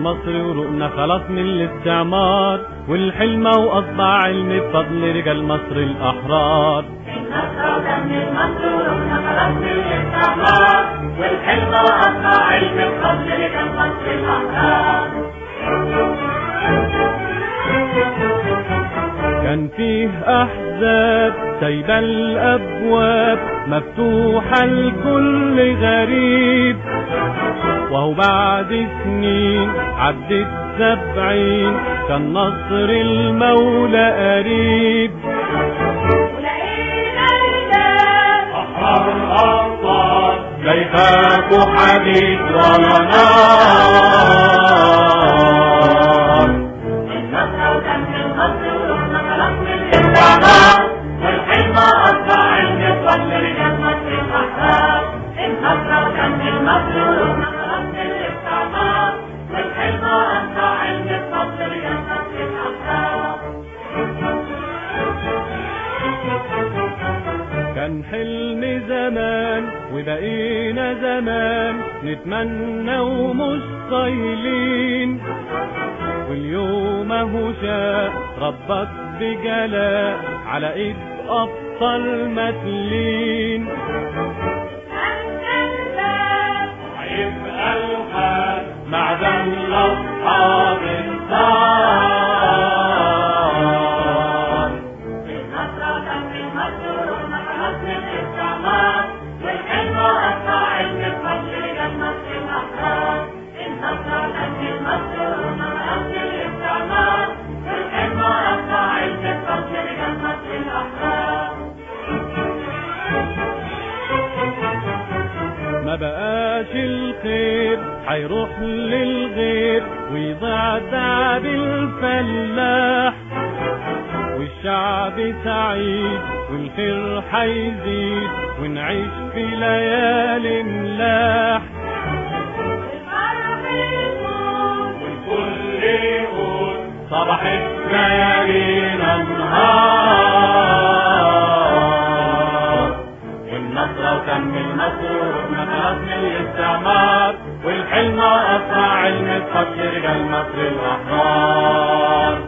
مصر ورقنا خلاص من الاستعمار والحلم وأصبع علم بفضل رجال مصر الأحرار النصر ودم المنصور خلاص من الاستعمار والحلم وأصبع علم بفضل رجال مصر الأحرار كان فيه أحزاب سايبة الأبواب مفتوحة لكل غريب وهو بعد سنين عدت سبعين كان نصر المولى قريب ولقينا رجال أحرار الأبطال لا يخافوا حديد ولا نار النصر ودم المنصور خلاص من الاستعمار والحلم وأصبع علم بفضل رجال مصر الأحرار النصر ودم المنصور خلاص من الاستعمار والحلم وأصبع علم بفضل رجال مصر الأحرار كان حلم زمان وبقينا زمان نتمنى ومش طايلين واليوم اهو شاء ربك بجلاء على ايد ابطال متلين هيبقى الحال معدن لاصحاب النار النصر ودم المنصور خلاص من الاستعمار والحلم وأصبع علم بفضل رجال مصر الأحرار النصر ودم المنصور خلاص من الاستعمار والحلم وأصبع علم بفضل رجال مصر الأحرار ما بقاش الخير هيروح للغير ويضيع تعب الفلاح والشعب سعيد والخير هيزيد ونعيش في ليالي ملاح الفرح يكون والكل يقول صبحت ليالينا نهار والنصر وتم النصر ورحنا خلاص من الاستعمار والحلم أسرع علم بفضل رجال مصر الأحرار